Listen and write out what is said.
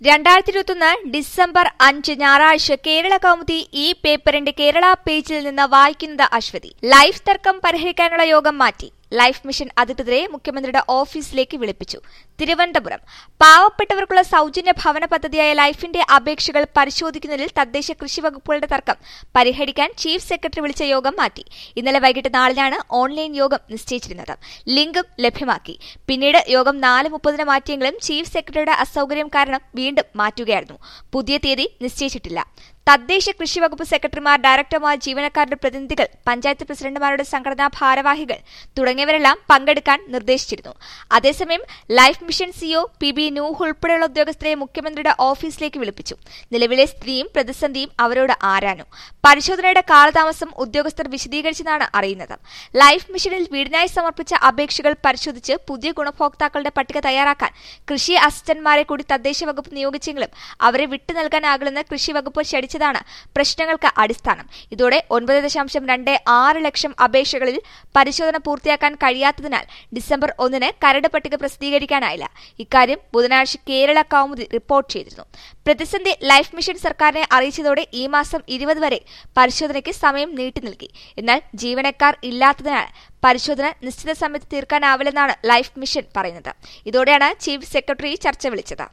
രണ്ടായിരത്തി ഇരുപത്തൊന്ന് ഡിസംബർ അഞ്ച് ഞായറാഴ്ച കേരള കൗമുദി ഈ പേപ്പറിന്റെ കേരള പേജിൽ നിന്ന് വായിക്കുന്നത് അശ്വതി ലൈഫ് തർക്കം പരിഹരിക്കാനുള്ള യോഗം മാറ്റി ലൈഫ് മിഷൻ അധികൃതരെ മുഖ്യമന്ത്രിയുടെ ഓഫീസിലേക്ക് വിളിപ്പിച്ചു തിരുവനന്തപുരം പാവപ്പെട്ടവർക്കുള്ള സൌജന്യ ഭവന പദ്ധതിയായ ലൈഫിന്റെ അപേക്ഷകൾ പരിശോധിക്കുന്നതിൽ തദ്ദേശ കൃഷി വകുപ്പുകളുടെ തർക്കം പരിഹരിക്കാൻ ചീഫ് സെക്രട്ടറി വിളിച്ച യോഗം മാറ്റി ഇന്നലെ വൈകിട്ട് നാലിനാണ് ഓൺലൈൻ യോഗം നിശ്ചയിച്ചിരുന്നത് ലിങ്കും ലഭ്യമാക്കി പിന്നീട് യോഗം നാല് മുപ്പതിന് മാറ്റിയെങ്കിലും ചീഫ് സെക്രട്ടറിയുടെ അസൌകര്യം കാരണം വീണ്ടും മാറ്റുകയായിരുന്നു പുതിയ തീയതി നിശ്ചയിച്ചിട്ടില്ല തദ്ദേശ കൃഷി വകുപ്പ് സെക്രട്ടറിമാർ ഡയറക്ടർമാർ ജീവനക്കാരുടെ പ്രതിനിധികൾ പഞ്ചായത്ത് പ്രസിഡന്റുമാരുടെ സംഘടനാ ഭാരവാഹികൾ തുടങ്ങിയവരെല്ലാം പങ്കെടുക്കാൻ നിർദ്ദേശിച്ചിരുന്നു അതേസമയം life mission CEO P B Nooh ഉൾപ്പെടെയുള്ള ഉദ്യോഗസ്ഥരെ മുഖ്യമന്ത്രിയുടെ ഓഫീസിലേക്ക് വിളിപ്പിച്ചു നിലവിലെ സ്ഥിതിയും പ്രതിസന്ധിയും അവരോട് ആരാഞ്ഞു പരിശോധനയുടെ കാലതാമസം ഉദ്യോഗസ്ഥർ വിശദീകരിച്ചെന്നാണ് അറിയുന്നത് ലൈഫ് മിഷനിൽ വീടിനായി സമർപ്പിച്ച അപേക്ഷകൾ പരിശോധിച്ച് പുതിയ ഗുണഭോക്താക്കളുടെ പട്ടിക തയ്യാറാക്കാൻ കൃഷി അസിസ്റ്റന്റ്മാരെ കൂടി തദ്ദേശ വകുപ്പ് നിയോഗിച്ചെങ്കിലും അവരെ വിട്ടു നൽകാനാകില്ലെന്ന് കൃഷി വകുപ്പ് ക്ഷണിച്ചതാണ് പ്രശ്നങ്ങൾക്ക് അടിസ്ഥാനം ഇതോടെ ഒൻപത് ദശാംശം രണ്ട് ആറ് ലക്ഷം അപേക്ഷകളിൽ പരിശോധന പൂർത്തിയാക്കാൻ കഴിയാത്തതിനാൽ ഡിസംബർ ഒന്നിന് കരട് പട്ടിക പ്രസിദ്ധീകരിക്കാനായില്ല ഇക്കാര്യം ബുധനാഴ്ച കേരള കൗമുദി റിപ്പോർട്ട് ചെയ്തിരുന്നു പ്രതിസന്ധി ലൈഫ് മിഷൻ സർക്കാരിനെ അറിയിച്ചതോടെ ഈ മാസം ഇരുപത് വരെ പരിശോധനയ്ക്ക് സമയം നീട്ടി നൽകി എന്നാൽ ജീവനക്കാർ ഇല്ലാത്തതിനാൽ പരിശോധന നിശ്ചിത സമയത്ത് തീർക്കാനാവില്ലെന്നാണ് ലൈഫ് മിഷൻ പറയുന്നത് ഇതോടെയാണ് ചീഫ് സെക്രട്ടറി ചർച്ച വിളിച്ചത്